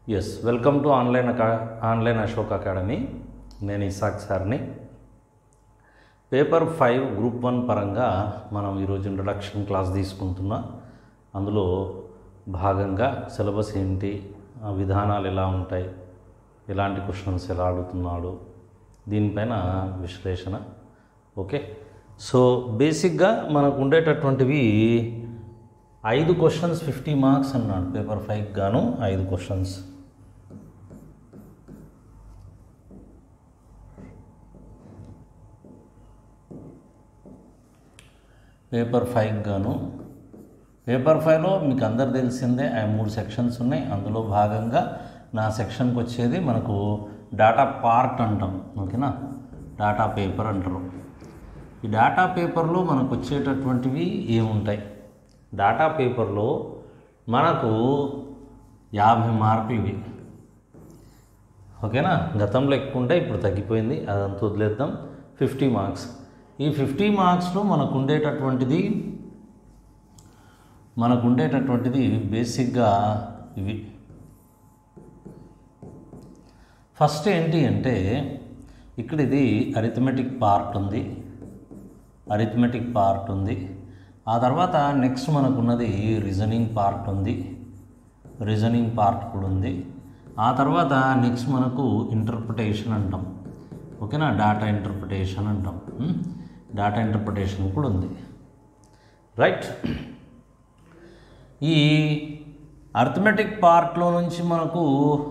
Yes welcome to online అకా online Ashok academy నేను Isaac సార్ని పేపర్ ఫైవ్ గ్రూప్ వన్ పరంగా మనం ఈరోజు ఇంట్రడక్షన్ క్లాస్ తీసుకుంటున్నా అందులో భాగంగా సిలబస్ ఏంటి ఆ విధానాలు ఎలా ఉంటాయి ఎలాంటి క్వశ్చన్స్ ఎలా అడుగుతున్నాడు దీనిపైన విశ్లేషణ ఓకే సో బేసిక్గా మనకు ఉండేటటువంటివి ఐదు క్వశ్చన్స్ ఫిఫ్టీ మార్క్స్ అన్నాడు పేపర్ ఫైవ్ గాను ఐదు క్వశ్చన్స్ పేపర్ ఫైవ్ గాను పేపర్ ఫైవ్లో మీకు అందరు తెలిసిందే ఆ మూడు సెక్షన్స్ ఉన్నాయి అందులో భాగంగా నా సెక్షన్కి వచ్చేది మనకు డాటా పార్ట్ అంటాం ఓకేనా డాటా పేపర్ అంటారు ఈ డాటా పేపర్లో మనకు వచ్చేటటువంటివి ఏముంటాయి డాటా పేపర్లో మనకు యాభై మార్కులు ఇవి ఓకేనా గతంలో ఎక్కువ ఉంటే ఇప్పుడు తగ్గిపోయింది అదంతా వదిలేద్దాం ఫిఫ్టీ మార్క్స్ ఈ ఫిఫ్టీ మార్క్స్లో మనకు ఉండేటటువంటిది మనకు ఉండేటటువంటిది బేసిక్గా ఇవి ఫస్ట్ ఏంటి అంటే ఇక్కడ ఇది అరిథమెటిక్ పార్ట్ ఉంది అరిథమెటిక్ పార్ట్ ఉంది ఆ తర్వాత నెక్స్ట్ మనకున్నది రీజనింగ్ పార్ట్ ఉంది రీజనింగ్ పార్ట్ కూడా ఉంది ఆ తర్వాత నెక్స్ట్ మనకు ఇంటర్ప్రిటేషన్ అంటాం ఓకేనా డాటా ఇంటర్ప్రిటేషన్ అంటాం డాటా ఇంటర్ప్రిటేషన్ కూడా ఉంది రైట్ ఈ అర్థమెటిక్ పార్ట్లో నుంచి మనకు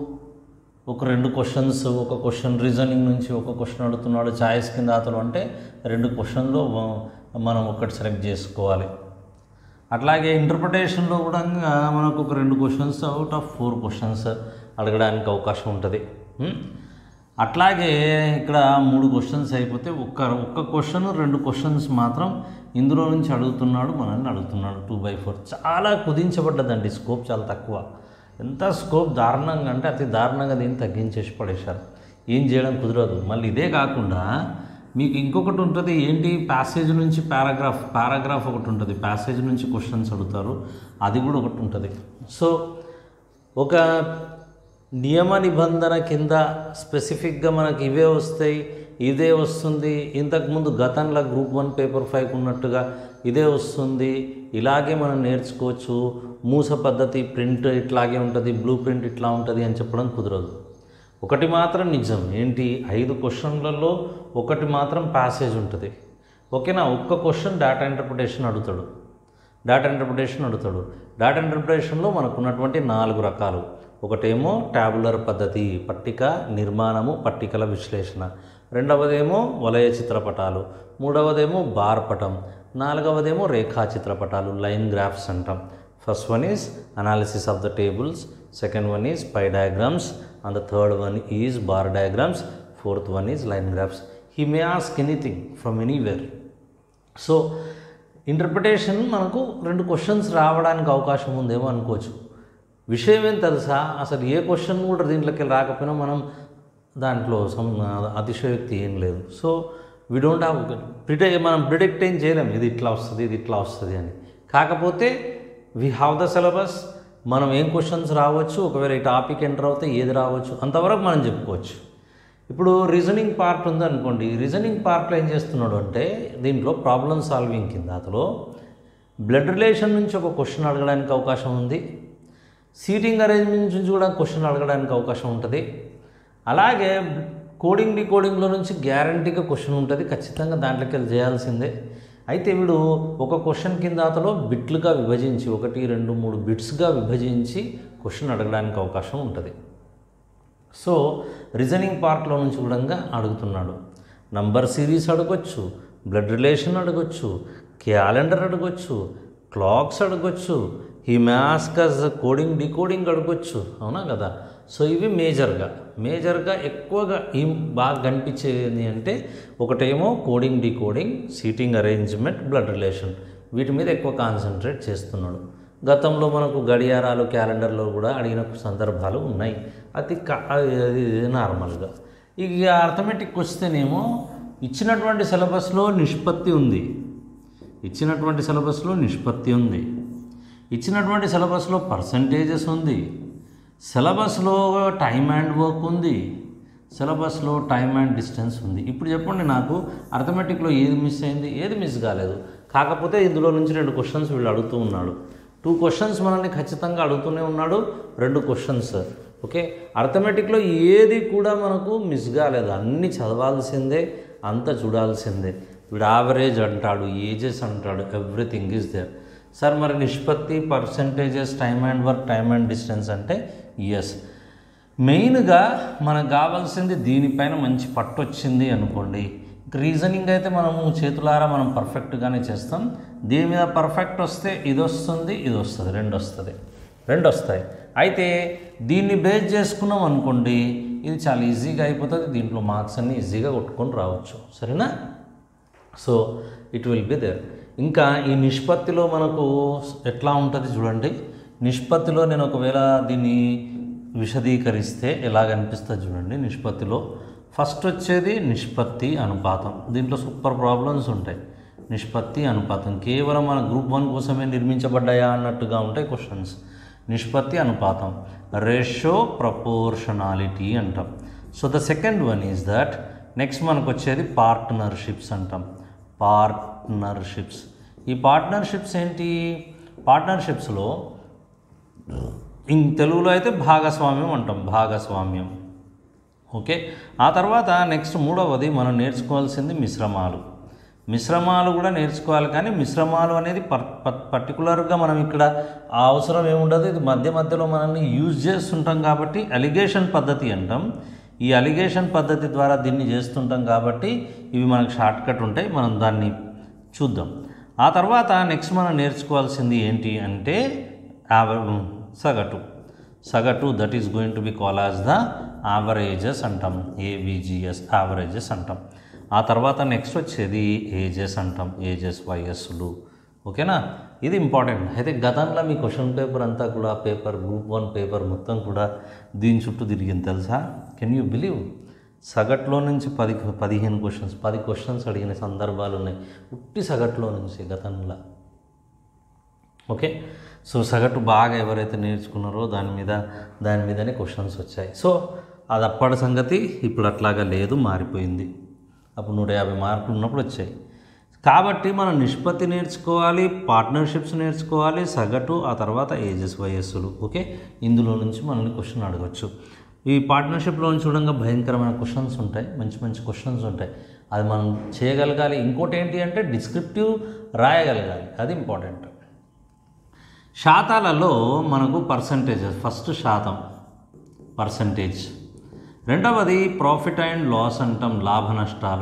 ఒక రెండు క్వశ్చన్స్ ఒక క్వశ్చన్ రీజనింగ్ నుంచి ఒక క్వశ్చన్ అడుగుతున్నాడు ఛాయిస్ కింద అతను అంటే రెండు క్వశ్చన్లో మనం ఒకటి సెలెక్ట్ చేసుకోవాలి అట్లాగే ఇంటర్ప్రిటేషన్లో కూడా మనకు ఒక రెండు questions out of four questions అడగడానికి అవకాశం ఉంటుంది హ్మ్? అట్లాగే ఇక్కడ మూడు క్వశ్చన్స్ అయిపోతే ఒక్క ఒక్క క్వశ్చన్ రెండు క్వశ్చన్స్ మాత్రం ఇందులో నుంచి అడుగుతున్నాడు మనల్ని అడుగుతున్నాడు టూ బై ఫోర్ చాలా కుదించబడ్డదండి స్కోప్ చాలా తక్కువ ఎంత స్కోప్ దారుణంగా అంటే అతి దారుణంగా దీన్ని తగ్గించేసి పడేశారు ఏం చేయడం కుదరదు మళ్ళీ ఇదే కాకుండా మీకు ఇంకొకటి ఉంటుంది ఏంటి ప్యాసేజ్ నుంచి పారాగ్రాఫ్ పారాగ్రాఫ్ ఒకటి ఉంటుంది ప్యాసేజ్ నుంచి క్వశ్చన్స్ అడుగుతారు అది కూడా ఒకటి ఉంటుంది సో ఒక నియమ నిబంధన కింద స్పెసిఫిక్గా మనకి ఇవే వస్తాయి ఇదే వస్తుంది ఇంతకుముందు గతంలో గ్రూప్ వన్ పేపర్ ఫైవ్ ఉన్నట్టుగా ఇదే వస్తుంది ఇలాగే మనం నేర్చుకోవచ్చు మూస పద్ధతి ప్రింట్ ఇట్లాగే ఉంటుంది బ్లూ ప్రింట్ ఇట్లా ఉంటుంది అని చెప్పడం కుదరదు ఒకటి మాత్రం నిజం ఏంటి ఐదు క్వశ్చన్లలో ఒకటి మాత్రం ప్యాసేజ్ ఉంటుంది ఓకేనా ఒక్క క్వశ్చన్ డేటా ఇంటర్ప్రిటేషన్ అడుగుతాడు డేటా ఇంటర్ప్రిటేషన్ అడుగుతాడు డేటా ఇంటర్ప్రిటేషన్లో మనకు ఉన్నటువంటి నాలుగు రకాలు ఒకటేమో ట్యాబులర్ పద్ధతి పట్టిక నిర్మాణము పట్టికల విశ్లేషణ రెండవదేమో వలయ చిత్రపటాలు మూడవదేమో బార్పటం నాలుగవదేమో రేఖా చిత్రపటాలు లైన్ గ్రాఫ్స్ అంటాం first one is analysis of the tables second one is pie diagrams and the third one is bar diagrams fourth one is line graphs he may ask anything from anywhere so interpretation మనకు రెండు questions రావడానికి అవకాశం ఉందేమో అనుకోవచ్చు విషయం ఏం తెలుసా అసలు ఏ క్వశ్చన్ కూడా దీంట్లోకి రాకపోయినా మనం దాంట్లో సం అతిశయోక్తి ఏం లేదు సో వీ డోంట్ హ్యావ్ ప్రిడే మనం ప్రిడిక్ట్ ఏం చేయలేం ఇది ఇట్లా వస్తుంది ఇది ఇట్లా వస్తుంది అని కాకపోతే వీ హ్యావ్ ద సిలబస్ మనం ఏం క్వశ్చన్స్ రావచ్చు ఒకవేళ ఈ టాపిక్ ఎంటర్ అవుతే ఏది రావచ్చు అంతవరకు మనం చెప్పుకోవచ్చు ఇప్పుడు రీజనింగ్ పార్ట్ ఉందనుకోండి రీజనింగ్ పార్ట్లో ఏం చేస్తున్నాడు అంటే దీంట్లో ప్రాబ్లమ్ సాల్వింగ్ కింద అతలో బ్లడ్ రిలేషన్ నుంచి ఒక క్వశ్చన్ అడగడానికి అవకాశం ఉంది సీటింగ్ అరేంజ్మెంట్ నుంచి కూడా క్వశ్చన్ అడగడానికి అవకాశం ఉంటుంది అలాగే కోడింగ్ డికోడింగ్లో నుంచి గ్యారంటీగా క్వశ్చన్ ఉంటుంది ఖచ్చితంగా దాంట్లోకి వెళ్ళి చేయాల్సిందే అయితే వీడు ఒక క్వశ్చన్ కింద అతలో బిట్లుగా విభజించి ఒకటి రెండు మూడు బిట్స్గా విభజించి క్వశ్చన్ అడగడానికి అవకాశం ఉంటుంది సో రీజనింగ్ పార్ట్లో నుంచి కూడా అడుగుతున్నాడు నంబర్ సిరీస్ అడగొచ్చు బ్లడ్ రిలేషన్ అడగొచ్చు క్యాలెండర్ అడగొచ్చు క్లాక్స్ అడగొచ్చు ఈ మ్యాస్కస్ కోడింగ్ డికోడింగ్ అడగొచ్చు అవునా కదా సో ఇవి మేజర్గా మేజర్గా ఎక్కువగా ఈ బాగా కనిపించేది అంటే ఒకటేమో coding decoding seating arrangement blood relation వీటి మీద ఎక్కువ కాన్సన్ట్రేట్ చేస్తున్నాడు గతంలో మనకు గడియారాలు క్యాలెండర్లో కూడా అడిగిన సందర్భాలు ఉన్నాయి అది కా- అది నార్మల్గా ఇక అర్థమెటిక్ వస్తేనేమో ఇచ్చినటువంటి సిలబస్లో నిష్పత్తి ఉంది ఇచ్చినటువంటి సిలబస్లో నిష్పత్తి ఉంది ఇచ్చినటువంటి సిలబస్లో పర్సంటేజెస్ ఉంది సిలబస్లో టైం అండ్ వర్క్ ఉంది సిలబస్లో టైం అండ్ డిస్టెన్స్ ఉంది ఇప్పుడు చెప్పండి నాకు అర్థమెటిక్లో ఏది మిస్ అయింది ఏది మిస్ కాలేదు కాకపోతే ఇందులో నుంచి రెండు క్వశ్చన్స్ వీళ్ళు అడుగుతూ ఉన్నాడు టూ క్వశ్చన్స్ మనల్ని ఖచ్చితంగా అడుగుతూనే ఉన్నాడు రెండు క్వశ్చన్స్ ఓకే అర్థమెటిక్లో ఏది కూడా మనకు మిస్ కాలేదు అన్నీ చదవాల్సిందే అంతా చూడాల్సిందే వీడు యావరేజ్ అంటాడు ఏజెస్ అంటాడు ఎవ్రీథింగ్ ఈజ్ దేర్ సార్ మరి నిష్పత్తి percentages time and work time and distance అంటే ఎస్ మెయిన్గా మనకు కావాల్సింది దీనిపైన మంచి పట్టు వచ్చింది అనుకోండి రీజనింగ్ అయితే మనము చేతులారా మనం పర్ఫెక్ట్గానే చేస్తాం దీని మీద పర్ఫెక్ట్ వస్తే ఇది వస్తుంది ఇది వస్తుంది రెండు వస్తుంది రెండు వస్తాయి అయితే దీన్ని బేస్ చేసుకున్నాం అనుకోండి ఇది చాలా ఈజీగా అయిపోతుంది దీంట్లో మార్క్స్ అన్ని ఈజీగా కొట్టుకొని రావచ్చు సరేనా so it will be there ఇంకా ఈ నిష్పత్తిలో మనకు ఎట్లా ఉంటుంది చూడండి నిష్పత్తిలో నేను ఒకవేళ దీన్ని విశదీకరిస్తే ఎలాగ అనిపిస్తుంది చూడండి నిష్పత్తిలో ఫస్ట్ వచ్చేది నిష్పత్తి అనుపాతం దీంట్లో సూపర్ ప్రాబ్లమ్స్ ఉంటాయి నిష్పత్తి అనుపాతం కేవలం మన గ్రూప్ వన్ కోసమే నిర్మించబడ్డాయా అన్నట్టుగా ఉంటాయి క్వశ్చన్స్ నిష్పత్తి అనుపాతం రేషో ప్రపోర్షనాలిటీ అంటాం so the second one is that next మనకు వచ్చేది పార్ట్నర్షిప్స్ అంటాం పార్ట్నర్షిప్స్ ఈ పార్ట్నర్షిప్స్ ఏంటి పార్ట్నర్షిప్స్లో ఇం తెలుగులో అయితే భాగస్వామ్యం అంటాం భాగస్వామ్యం ఓకే ఆ తర్వాత నెక్స్ట్ మూడవది మనం నేర్చుకోవాల్సింది మిశ్రమాలు మిశ్రమాలు కూడా నేర్చుకోవాలి కానీ మిశ్రమాలు అనేది పర్ ప- పర్టికులర్గా మనం ఇక్కడ ఆ అవసరం ఏముండదు ఇది మధ్య మధ్యలో మనల్ని యూజ్ చేస్తుంటాం కాబట్టి అలిగేషన్ పద్ధతి అంటాం ఈ అలిగేషన్ పద్ధతి ద్వారా దీన్ని చేస్తుంటాం కాబట్టి ఇవి మనకు షార్ట్ కట్ ఉంటాయి మనం దాన్ని చూద్దాం ఆ తర్వాత నెక్స్ట్ మనం నేర్చుకోవాల్సింది ఏంటి అంటే యావ- సగటు సగటు that is going to be call as the averages అంటాం ఏవిజిఎస్ యావరేజెస్ అంటాం ఆ తర్వాత నెక్స్ట్ వచ్చేది ఏజెస్ అంటాం ఏజెస్ వైఎస్లు ఓకేనా ఇది ఇంపార్టెంట్ అయితే గతంలో మీ క్వశ్చన్ పేపర్ అంతా కూడా పేపర్ గ్రూప్ వన్ పేపర్ మొత్తం కూడా దీని చుట్టూ తిరిగింది తెలుసా కెన్ యూ బిలీవ్ సగట్లో నుంచి పది పదిహేను క్వశ్చన్స్ పది క్వశ్చన్స్ అడిగిన సందర్భాలు ఉన్నాయి ఉట్టి సగట్లో నుంచి గతంలో ఓకే సో సగటు బాగా ఎవరైతే నేర్చుకున్నారో దాని మీద దాని మీదనే క్వశ్చన్స్ వచ్చాయి సో అది అప్పటి సంగతి ఇప్పుడు అట్లాగా లేదు మారిపోయింది అప్పుడు నూట యాభై మార్కులు ఉన్నప్పుడు వచ్చాయి కాబట్టి మనం నిష్పత్తి నేర్చుకోవాలి పార్ట్నర్షిప్స్ నేర్చుకోవాలి సగటు ఆ తర్వాత ఏజెస్ వయస్సులు ఓకే ఇందులో నుంచి మనల్ని క్వశ్చన్ అడగచ్చు ఈ పార్ట్నర్షిప్లో నుంచి చూడంగా భయంకరమైన క్వశ్చన్స్ ఉంటాయి మంచి మంచి క్వశ్చన్స్ ఉంటాయి అది మనం చేయగలగాలి ఇంకోటి ఏంటి అంటే డిస్క్రిప్టివ్ రాయగలగాలి అది ఇంపార్టెంట్ శాతాలలో మనకు పర్సంటేజెస్ ఫస్ట్ శాతం పర్సంటేజ్ రెండవది ప్రాఫిట్ అండ్ లాస్ అంటాం లాభ నష్టాలు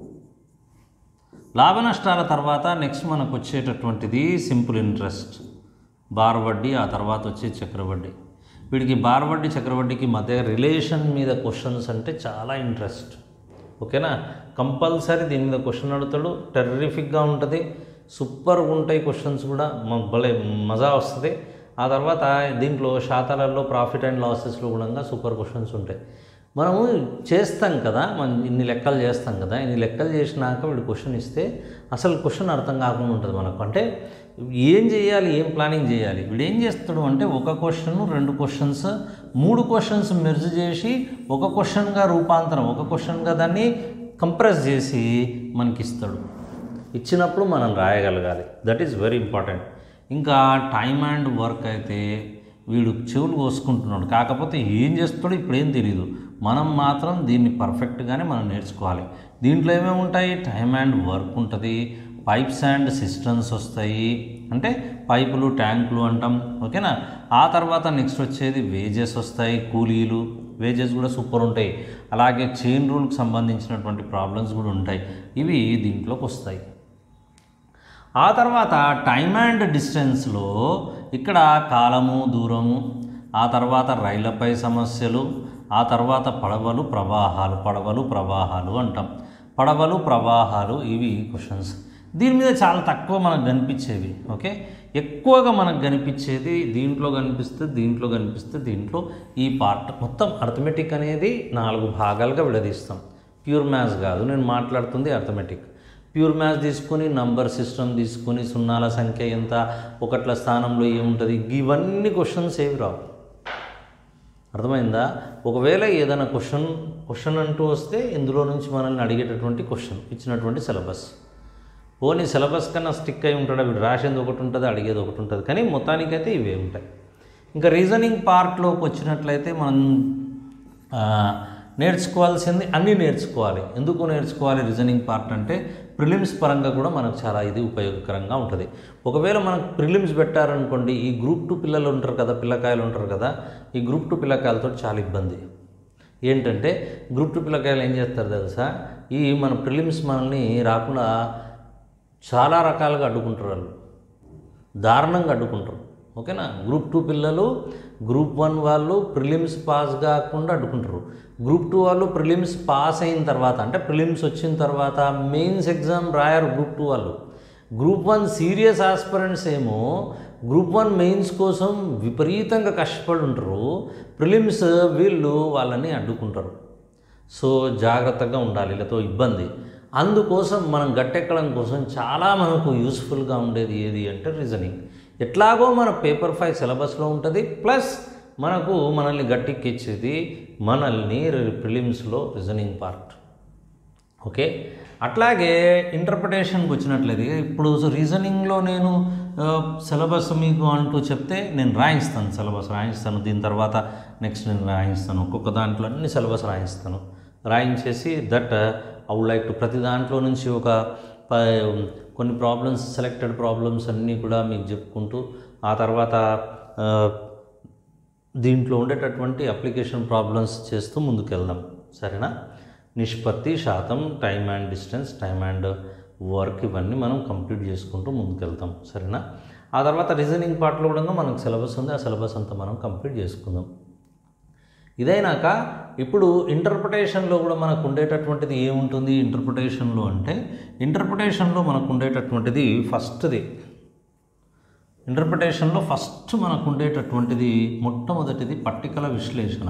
లాభ నష్టాల తర్వాత నెక్స్ట్ మనకు వచ్చేటటువంటిది సింపుల్ ఇంట్రెస్ట్ బార్ వడ్డీ ఆ తర్వాత వచ్చే చక్రవడ్డీ వీడికి బార్ వడ్డీ చక్రవడ్డీకి మధ్య రిలేషన్ మీద క్వశ్చన్స్ అంటే చాలా ఇంట్రెస్ట్ ఓకేనా కంపల్సరీ దీని మీద క్వశ్చన్ అడుగుతాడు టెర్రిఫిక్గా ఉంటుంది సూపర్గా ఉంటాయి క్వశ్చన్స్ కూడా మాకు భలే మజా వస్తుంది ఆ తర్వాత దీంట్లో శాతాలలో ప్రాఫిట్ అండ్ లాసెస్లో కూడా సూపర్ క్వశ్చన్స్ ఉంటాయి మనము చేస్తాం కదా మనం ఇన్ని లెక్కలు చేస్తాం కదా ఇన్ని లెక్కలు చేసినాక వీడు క్వశ్చన్ ఇస్తే అసలు క్వశ్చన్ అర్థం కాకుండా ఉంటుంది మనకు అంటే ఏం చేయాలి ఏం ప్లానింగ్ చేయాలి వీడు ఏం చేస్తాడు అంటే ఒక క్వశ్చన్ రెండు క్వశ్చన్స్ మూడు క్వశ్చన్స్ మెర్జ్ చేసి ఒక క్వశ్చన్గా రూపాంతరం ఒక క్వశ్చన్గా దాన్ని కంప్రెస్ చేసి మనకి ఇస్తాడు ఇచ్చినప్పుడు మనం రాయగలగాలి దట్ ఈస్ వెరీ ఇంపార్టెంట్ ఇంకా టైమ్ అండ్ వర్క్ అయితే వీడు చెవులు కోసుకుంటున్నాడు కాకపోతే ఏం చేస్తాడో ఇప్పుడు ఏం తెలియదు మనం మాత్రం దీన్ని పర్ఫెక్ట్గానే మనం నేర్చుకోవాలి దీంట్లో ఏమేమి ఉంటాయి టైమ్ అండ్ వర్క్ ఉంటుంది పైప్స్ అండ్ సిస్టమ్స్ వస్తాయి అంటే పైపులు ట్యాంకులు అంటాం ఓకేనా ఆ తర్వాత నెక్స్ట్ వచ్చేది వేజెస్ వస్తాయి కూలీలు వేజెస్ కూడా సూపర్ ఉంటాయి అలాగే చైన్ రూల్కి సంబంధించినటువంటి ప్రాబ్లమ్స్ కూడా ఉంటాయి ఇవి దీంట్లోకి వస్తాయి ఆ తర్వాత టైమ్ అండ్ డిస్టెన్స్లో ఇక్కడ కాలము దూరము ఆ తర్వాత రైళ్లపై సమస్యలు ఆ తర్వాత పడవలు ప్రవాహాలు పడవలు ప్రవాహాలు అంటాం పడవలు ప్రవాహాలు ఇవి క్వశ్చన్స్ దీని మీద చాలా తక్కువ మనకు కనిపించేవి ఓకే ఎక్కువగా మనకు కనిపించేది దీంట్లో కనిపిస్తే దీంట్లో కనిపిస్తే దీంట్లో ఈ పార్ట్ మొత్తం అర్థమెటిక్ అనేది నాలుగు భాగాలుగా విడదీస్తాం ప్యూర్ మ్యాథ్స్ కాదు నేను మాట్లాడుతుంది అర్థమెటిక్ ప్యూర్ మ్యాథ్స్ తీసుకొని నంబర్ సిస్టమ్ తీసుకొని సున్నాల సంఖ్య ఎంత ఒకట్ల స్థానంలో ఏముంటుంది ఇవన్నీ క్వశ్చన్స్ ఏవి రావు అర్థమైందా ఒకవేళ ఏదైనా క్వశ్చన్ క్వశ్చన్ అంటూ వస్తే ఇందులో నుంచి మనల్ని అడిగేటటువంటి క్వశ్చన్ ఇచ్చినటువంటి సిలబస్ ఓన్లీ సిలబస్ కన్నా స్టిక్ అయి ఉంటాడు వీడు రాసేది ఒకటి ఉంటుంది అడిగేది ఒకటి ఉంటుంది కానీ మొత్తానికైతే ఇవే ఉంటాయి ఇంకా రీజనింగ్ పార్ట్లోకి వచ్చినట్లయితే మనం ఆ, నేర్చుకోవాల్సింది అన్నీ నేర్చుకోవాలి ఎందుకు నేర్చుకోవాలి రీజనింగ్ పార్ట్ అంటే ప్రిలిమ్స్ పరంగా కూడా మనకు చాలా ఇది ఉపయోగకరంగా ఉంటుంది ఒకవేళ మనకు ప్రిలిమ్స్ పెట్టారనుకోండి ఈ గ్రూప్ టూ పిల్లలు ఉంటారు కదా పిల్లకాయలు ఉంటారు కదా ఈ గ్రూప్ టూ పిల్లకాయలతో చాలా ఇబ్బంది ఏంటంటే గ్రూప్ టూ పిల్లకాయలు ఏం చేస్తారు తెలుసా ఈ మన ప్రిలిమ్స్ మనల్ని రాకుండా చాలా రకాలుగా అడ్డుకుంటారు వాళ్ళు దారుణంగా అడ్డుకుంటారు ఓకేనా గ్రూప్ టూ పిల్లలు గ్రూప్ వన్ వాళ్ళు ప్రిలిమ్స్ పాస్ కాకుండా అడ్డుకుంటారు గ్రూప్ టూ వాళ్ళు ప్రిలిమ్స్ పాస్ అయిన తర్వాత అంటే ప్రిలిమ్స్ వచ్చిన తర్వాత మెయిన్స్ ఎగ్జామ్ రాయరు గ్రూప్ టూ వాళ్ళు గ్రూప్ వన్ సీరియస్ ఆస్పిరెంట్స్ ఏమో గ్రూప్ వన్ మెయిన్స్ కోసం విపరీతంగా కష్టపడి ఉంటారు ప్రిలిమ్స్ వీళ్ళు వాళ్ళని అడ్డుకుంటారు సో జాగ్రత్తగా ఉండాలి లేతో ఇబ్బంది అందుకోసం మనం గట్టెక్కడం కోసం చాలా మనకు యూస్ఫుల్గా ఉండేది ఏది అంటే రీజనింగ్ ఎట్లాగో మన పేపర్ ఫైవ్ సిలబస్లో ఉంటుంది ప్లస్ మనకు మనల్ని గట్టెక్కిచ్చేది మనల్ని ప్రిలిమ్స్లో రీజనింగ్ పార్ట్ ఓకే అట్లాగే ఇంటర్ప్రిటేషన్కి వచ్చినట్లయితే ఇప్పుడు రీజనింగ్లో నేను సిలబస్ మీకు అంటూ చెప్తే నేను రాయిస్తాను సిలబస్ రాయిస్తాను దీని తర్వాత నెక్స్ట్ నేను రాయిస్తాను ఒక్కొక్క దాంట్లో అన్ని సిలబస్ రాయిస్తాను రాయించేసి that I would like to ప్రతి దాంట్లో నుంచి ఒక ప- కొన్ని ప్రాబ్లమ్స్ సెలెక్టెడ్ ప్రాబ్లమ్స్ అన్నీ కూడా మీకు చెప్పుకుంటూ ఆ తర్వాత ఆ, దీంట్లో ఉండేటటువంటి అప్లికేషన్ ప్రాబ్లమ్స్ చేస్తూ ముందుకెళ్దాం సరేనా నిష్పత్తి శాతం time and distance time and work ఇవన్నీ మనం కంప్లీట్ చేసుకుంటూ ముందుకెళ్తాం సరేనా ఆ తర్వాత రీజనింగ్ పార్ట్లో కూడా మనకు సిలబస్ ఉంది ఆ సిలబస్ అంతా మనం కంప్లీట్ చేసుకుందాం ఇదైనాక ఇప్పుడు ఇంటర్ప్రిటేషన్లో కూడా మనకు ఉండేటటువంటిది ఏముంటుంది ఇంటర్ప్రిటేషన్లో అంటే ఇంటర్ప్రిటేషన్లో మనకు ఉండేటటువంటిది ఫస్ట్ది ఇంటర్ప్రిటేషన్లో ఫస్ట్ మనకు ఉండేటటువంటిది మొట్టమొదటిది పట్టికల విశ్లేషణ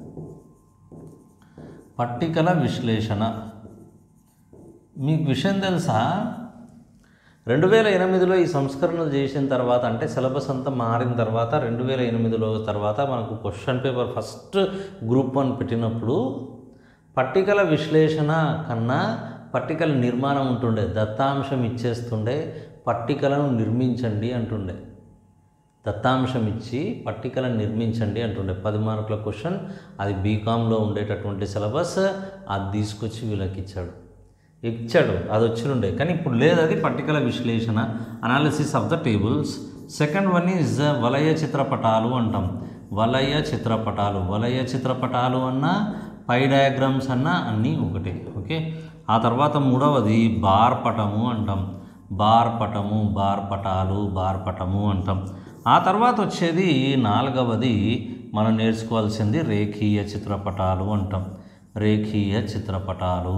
పట్టికల విశ్లేషణ మీకు విషయం తెలుసా రెండు వేల ఎనిమిదిలో ఈ సంస్కరణలు చేసిన తర్వాత అంటే సిలబస్ అంతా మారిన తర్వాత రెండు వేల ఎనిమిదిలో తర్వాత మనకు question paper first group one పెట్టినప్పుడు పట్టికల విశ్లేషణ కన్నా పట్టికల నిర్మాణం ఉంటుండే దత్తాంశం ఇచ్చేస్తుండే పట్టికలను నిర్మించండి అంటుండే దత్తాంశం ఇచ్చి పట్టికలను నిర్మించండి అంటుండే పది మార్కుల క్వశ్చన్ అది బీకామ్లో ఉండేటటువంటి సిలబస్ అది తీసుకొచ్చి వీళ్ళకి ఇచ్చాడు ఇచ్చాడు అది వచ్చినుండే కానీ ఇప్పుడు లేదు అది పట్టికల విశ్లేషణ analysis of the tables second one is వలయ చిత్రపటాలు అంటాం వలయ చిత్రపటాలు వలయ చిత్రపటాలు అన్నా పై డయాగ్రామ్స్ అన్నా అన్నీ ఒకటే ఓకే ఆ తర్వాత మూడవది బార్ పటము అంటాం బార్ పటము బార్ పటాలు బార్ పటము అంటాం ఆ తర్వాత వచ్చేది నాలుగవది మనం నేర్చుకోవాల్సింది రేఖీయ చిత్రపటాలు అంటాం రేఖీయ చిత్రపటాలు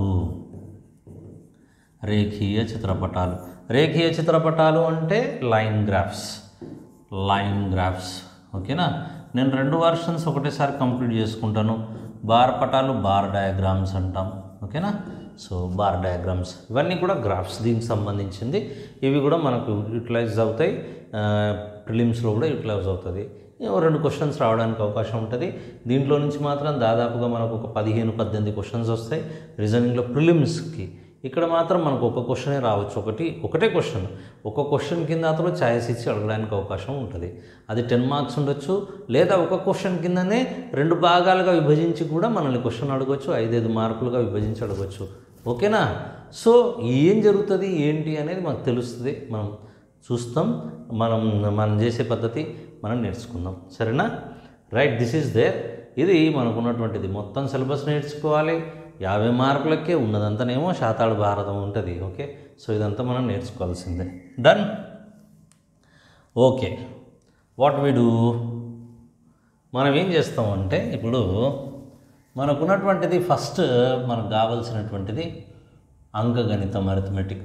రేఖీయ చిత్రపటాలు రేఖీయ చిత్రపటాలు అంటే లైన్ గ్రాఫ్స్ లైన్ గ్రాఫ్స్ ఓకేనా నేను రెండు వర్షన్స్ ఒకటేసారి కంప్లీట్ చేసుకుంటాను బార్ పటాలు బార్ డయాగ్రామ్స్ అంటాం ఓకేనా సో బార్ డయాగ్రామ్స్ ఇవన్నీ కూడా గ్రాఫ్స్ దీనికి సంబంధించింది ఇవి కూడా మనకు యూటిలైజ్ అవుతాయి ప్రిలిమ్స్లో కూడా యూటిలైజ్ అవుతుంది ఏవో రెండు క్వశ్చన్స్ రావడానికి అవకాశం ఉంటుంది దీంట్లో నుంచి మాత్రం దాదాపుగా మనకు ఒక పదిహేను పద్దెనిమిది క్వశ్చన్స్ వస్తాయి రీజనింగ్లో ప్రిలిమ్స్కి ఇక్కడ మాత్రం మనకు ఒక క్వశ్చనే రావచ్చు ఒకటి ఒకటే క్వశ్చన్ ఒక క్వశ్చన్ కింద అతను ఛాయిస్ ఇచ్చి అడగడానికి అవకాశం ఉంటుంది అది టెన్ మార్క్స్ ఉండొచ్చు లేదా ఒక క్వశ్చన్ కిందనే రెండు భాగాలుగా విభజించి కూడా మనల్ని క్వశ్చన్ అడగవచ్చు ఐదైదు మార్కులుగా విభజించి అడగవచ్చు ఓకేనా సో ఏం జరుగుతుంది ఏంటి అనేది మనకు తెలుస్తుంది మనం చూస్తాం మనం మనం చేసే పద్ధతి మనం నేర్చుకుందాం సరేనా రైట్ దిస్ ఈజ్ దేర్ ఇది మనకు ఉన్నటువంటిది మొత్తం సిలబస్ నేర్చుకోవాలి యాభై మార్కులకే ఉన్నదంతానేమో శాతాడు భారతం ఉంటుంది ఓకే సో ఇదంతా మనం నేర్చుకోవాల్సిందే done okay what we do మనం ఏం చేస్తామంటే ఇప్పుడు మనకున్నటువంటిది ఫస్ట్ మనకు కావాల్సినటువంటిది అంకగణితం అరిథమెటిక్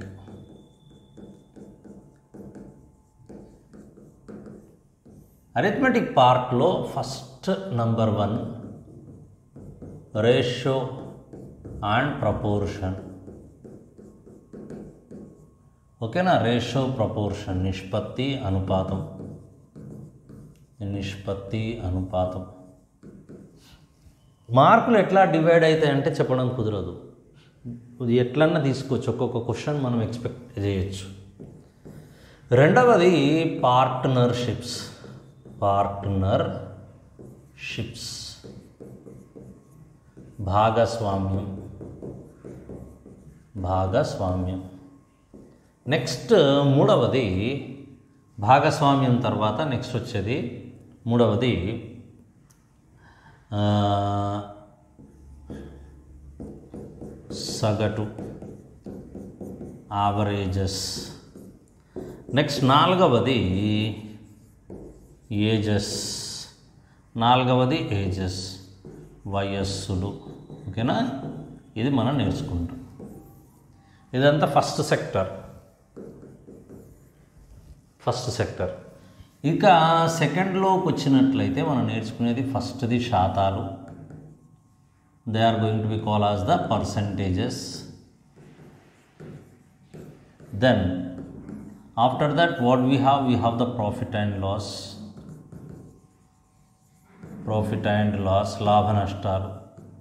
అరిథమెటిక్ పార్ట్లో first number one ratio and proportion ఓకేనా రేషియో ప్రపోర్షన్ నిష్పత్తి అనుపాతం నిష్పత్తి అనుపాతం మార్కులు ఎట్లా డివైడ్ అవుతాయంటే చెప్పడం కుదరదు ఇది ఎట్లన్నా తీసుకోవచ్చు ఒక్కొక్క క్వశ్చన్ మనం ఎక్స్పెక్ట్ చేయొచ్చు రెండవది పార్ట్నర్షిప్స్ పార్ట్నర్షిప్స్ భాగస్వామ్యం భాగస్వామ్యం నెక్స్ట్ మూడవది భాగస్వామ్యం తర్వాత నెక్స్ట్ వచ్చేది మూడవది ఆ, సగటు ఆవరేజెస్ నెక్స్ట్ నాలుగవది ఏజెస్ నాలుగవది ఏజెస్ వయస్సులు ఓకేనా ఇది మనం నేర్చుకుంటాం ఇదంతా ఫస్ట్ సెక్టర్ ఫస్ట్ సెక్టర్ ఇంకా సెకండ్లోకి వచ్చినట్లయితే మనం నేర్చుకునేది ఫస్ట్ది శాతాలు they are going to be call as the percentages then after that what we have we have the profit and loss profit and loss లాభ నష్టాలు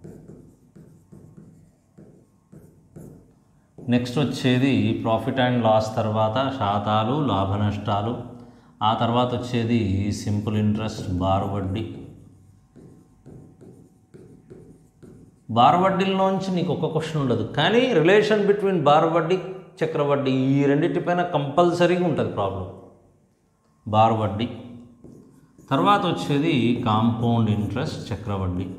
నెక్స్ట్ వచ్చేది ప్రాఫిట్ అండ్ లాస్ తర్వాత శాతాలు లాభ నష్టాలు ఆ తర్వాత వచ్చేది సింపుల్ ఇంట్రెస్ట్ బారు వడ్డీ బారు వడ్డీలోంచి నీకు ఒక్క క్వశ్చన్ ఉండదు కానీ రిలేషన్ బిట్వీన్ బారు వడ్డీ చక్రవడ్డీ ఈ రెండింటిపైన కంపల్సరీగా ఉంటుంది ప్రాబ్లం బారు వడ్డీ తర్వాత వచ్చేది కాంపౌండ్ ఇంట్రెస్ట్ చక్రవడ్డీ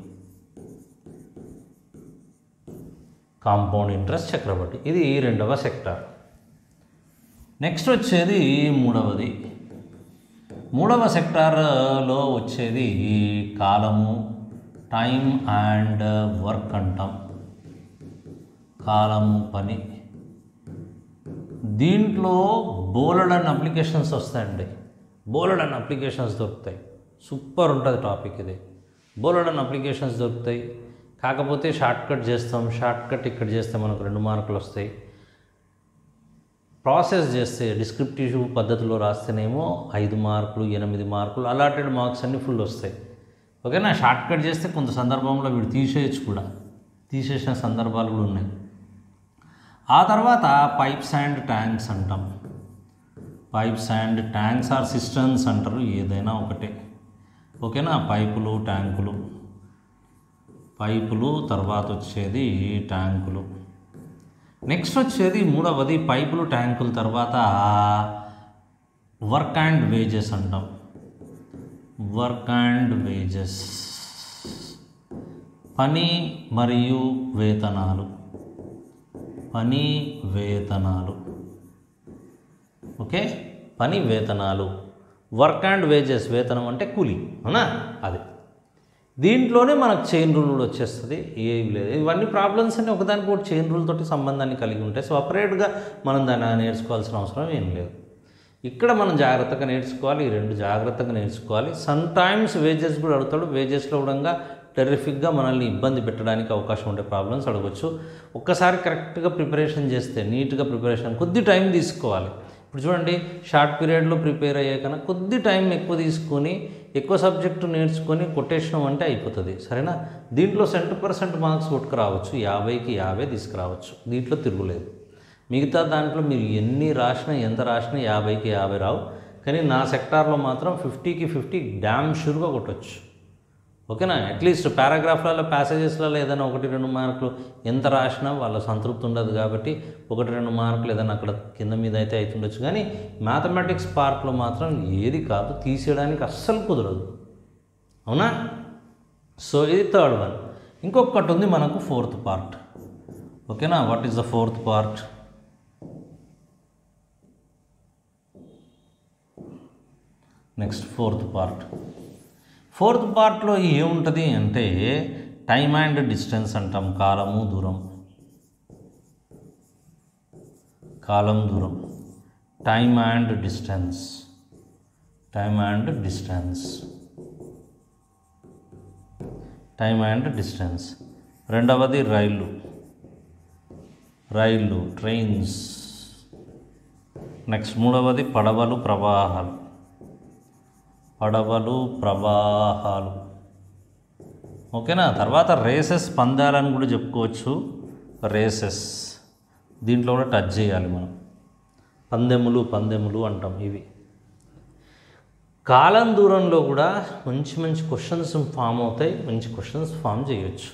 కాంపౌండ్ ఇంట్రెస్ట్ చక్రవడ్డీ ఇది రెండవ సెక్టార్ నెక్స్ట్ వచ్చేది మూడవది మూడవ సెక్టార్లో వచ్చేది కాలము టైం అండ్ వర్క్ అంటాం కాలము పని దీంట్లో బోలెడ్ అండ్ అప్లికేషన్స్ వస్తాయండి బోలెడ్ అండ్ అప్లికేషన్స్ దొరుకుతాయి సూపర్ ఉంటుంది టాపిక్ ఇది బోలెడ్ అండ్ అప్లికేషన్స్ దొరుకుతాయి కాకపోతే షార్ట్ కట్ చేస్తాం షార్ట్ కట్ ఇక్కడ చేస్తే మనకు రెండు మార్కులు వస్తాయి ప్రాసెస్ చేస్తే డిస్క్రిప్టివ్ పద్ధతిలో రాస్తేనేమో ఐదు మార్కులు ఎనిమిది మార్కులు అలాటెడ్ మార్క్స్ అన్నీ ఫుల్ వస్తాయి ఓకేనా షార్ట్ కట్ చేస్తే కొంత సందర్భంలో వీడు తీసేయచ్చు కూడా తీసేసిన సందర్భాలు కూడా ఉన్నాయి ఆ తర్వాత పైప్స్ అండ్ ట్యాంక్స్ అంటాం pipes and tanks or systems అంటారు ఏదైనా ఒకటే ఓకేనా పైపులు ట్యాంకులు పైపులు తర్వాత వచ్చేది ట్యాంకులు నెక్స్ట్ వచ్చేది మూడవది పైపులు ట్యాంకుల తర్వాత వర్క్ అండ్ వేజెస్ అంటాం వర్క్ అండ్ వేజెస్ పని మరియు వేతనాలు పని వేతనాలు ఓకే పని వేతనాలు వర్క్ అండ్ వేజెస్ వేతనం అంటే కూలీ అవునా అది దీంట్లోనే మనకు చైన్ రూల్ కూడా వచ్చేస్తుంది ఏమి లేదు ఇవన్నీ ప్రాబ్లమ్స్ అన్ని ఒకదానికి ఒకటి చైన్ రూల్ తోటి సంబంధాన్ని కలిగి ఉంటాయి సపరేట్గా మనం దాన్ని నేర్చుకోవాల్సిన అవసరం ఏం లేదు ఇక్కడ మనం జాగ్రత్తగా నేర్చుకోవాలి ఈ రెండు జాగ్రత్తగా నేర్చుకోవాలి సమ్ టైమ్స్ వేజెస్ కూడా అడుగుతాడు వేజెస్లో కూడా టెర్రిఫిక్గా మనల్ని ఇబ్బంది పెట్టడానికి అవకాశం ఉండే ప్రాబ్లమ్స్ అడగవచ్చు ఒక్కసారి కరెక్ట్గా ప్రిపరేషన్ చేస్తే నీట్గా ప్రిపరేషన్ కొద్ది టైం తీసుకోవాలి ఇప్పుడు చూడండి షార్ట్ పీరియడ్లో ప్రిపేర్ అయ్యే కన్నా కొద్ది టైం ఎక్కువ తీసుకొని ఎక్కువ సబ్జెక్టు నేర్చుకొని కొట్టేసినాం అంటే అయిపోతుంది సరేనా దీంట్లో సెంటర్ పర్సెంట్ మార్క్స్ కొట్టుకురావచ్చు యాభైకి యాభై తీసుకురావచ్చు దీంట్లో తిరుగులేదు మిగతా దాంట్లో మీరు ఎన్ని రాసినా ఎంత రాసినా యాభైకి యాభై రావు కానీ నా సెక్టార్లో మాత్రం ఫిఫ్టీకి ఫిఫ్టీ డ్యామ్ షూర్గా కొట్టచ్చు ఓకేనా అట్లీస్ట్ పారాగ్రాఫ్లలో ప్యాసేజెస్లలో ఏదైనా ఒకటి రెండు మార్కులు ఎంత రాసినా వాళ్ళ సంతృప్తి ఉండదు కాబట్టి ఒకటి రెండు మార్కులు ఏదైనా అక్కడ కింద మీద అయితే అవుతుండొచ్చు కానీ మ్యాథమెటిక్స్ పార్ట్లో మాత్రం ఏది కాదు తీసేయడానికి అస్సలు కుదరదు అవునా సో ఇది థర్డ్ వన్ ఇంకొకటి ఉంది మనకు ఫోర్త్ పార్ట్ ఓకేనా what is the fourth part next fourth part fourth part ఏముంటుంది అంటే టైమ్ అండ్ డిస్టెన్స్ అంటాం కాలము దూరం కాలం దూరం time and distance time and distance time and distance రెండవది రైళ్ళు రైళ్ళు ట్రైన్స్ నెక్స్ట్ మూడవది పడవలు ప్రవాహాలు పడవలు ప్రవాహాలు ఓకేనా తర్వాత రేసెస్ పందాలని కూడా చెప్పుకోవచ్చు రేసెస్ దీంట్లో కూడా టచ్ చేయాలి మనం పందెములు పందెములు అంటాం ఇవి కాలం దూరంలో కూడా మంచి మంచి క్వశ్చన్స్ ఫామ్ అవుతాయి మంచి క్వశ్చన్స్ ఫామ్ చేయొచ్చు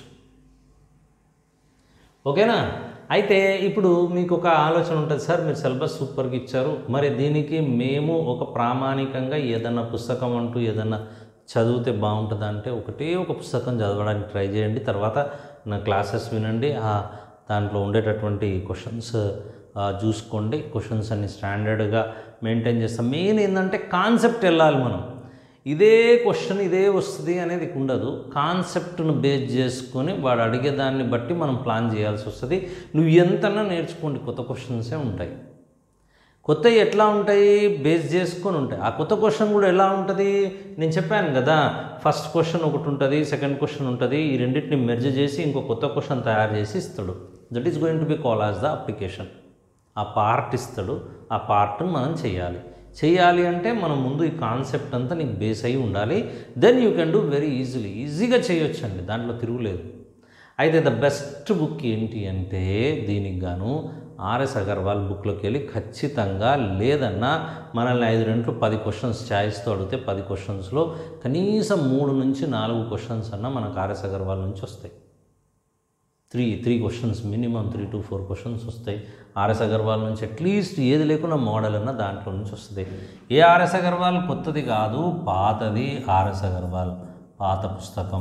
ఓకేనా అయితే ఇప్పుడు మీకు ఒక ఆలోచన ఉంటుంది సార్ మీరు సిలబస్ సూపర్గా ఇచ్చారు మరి దీనికి మేము ఒక ప్రామాణికంగా ఏదన్నా పుస్తకం అంటూ ఏదన్నా చదివితే బాగుంటుందా అంటే ఒకటే ఒక పుస్తకం చదవడానికి ట్రై చేయండి తర్వాత నా క్లాసెస్ వినండి ఆ దాంట్లో ఉండేటటువంటి క్వశ్చన్స్ చూసుకోండి క్వశ్చన్స్ అన్ని స్టాండర్డ్గా మెయింటైన్ చేస్తాం మెయిన్ ఏంటంటే కాన్సెప్ట్ వెళ్ళాలి మనం ఇదే క్వశ్చన్ ఇదే వస్తుంది అనేది ఉండదు కాన్సెప్ట్ను బేస్ చేసుకొని వాడు అడిగే దాన్ని బట్టి మనం ప్లాన్ చేయాల్సి వస్తుంది నువ్వు ఎంతన్నా నేర్చుకోండి కొత్త క్వశ్చన్సే ఉంటాయి కొత్తవి ఎట్లా ఉంటాయి బేస్ చేసుకొని ఉంటాయి ఆ కొత్త క్వశ్చన్ కూడా ఎలా ఉంటుంది నేను చెప్పాను కదా ఫస్ట్ క్వశ్చన్ ఒకటి ఉంటుంది సెకండ్ క్వశ్చన్ ఉంటుంది ఈ రెండింటిని మెర్జ్ చేసి ఇంకో కొత్త క్వశ్చన్ తయారు చేసి ఇస్తాడు that is going to be call as the application ఆ పార్ట్ ఇస్తాడు ఆ పార్ట్ని మనం చేయాలి చేయాలి అంటే మనం ముందు ఈ కాన్సెప్ట్ అంతా నీకు బేస్ అయి ఉండాలి then you can do very easily ఈజీగా చేయొచ్చండి దాంట్లో తిరుగులేదు అయితే ద బెస్ట్ బుక్ ఏంటి అంటే దీనికి గాను ఆర్ఎస్ అగర్వాల్ బుక్లోకి వెళ్ళి ఖచ్చితంగా లేదన్నా మనల్ని ఐదు రెండు పది క్వశ్చన్స్ ఛాయిస్తో అడిగితే పది క్వశ్చన్స్లో కనీసం మూడు నుంచి నాలుగు క్వశ్చన్స్ అన్నా మనకు ఆర్ఎస్ అగర్వాల్ నుంచి వస్తాయి three three questions minimum three to four questions వస్తాయి ఆర్ఎస్ అగర్వాల్ నుంచి అట్లీస్ట్ ఏది లేకుండా మోడల్ అన్న దాంట్లో నుంచి వస్తుంది ఏ ఆర్ఎస్ అగర్వాల్ కొత్తది కాదు పాతది ఆర్ఎస్ అగర్వాల్ పాత పుస్తకం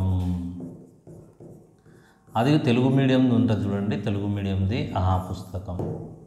అది తెలుగు మీడియంది ఉంటుంది చూడండి తెలుగు మీడియంది ఆ పుస్తకం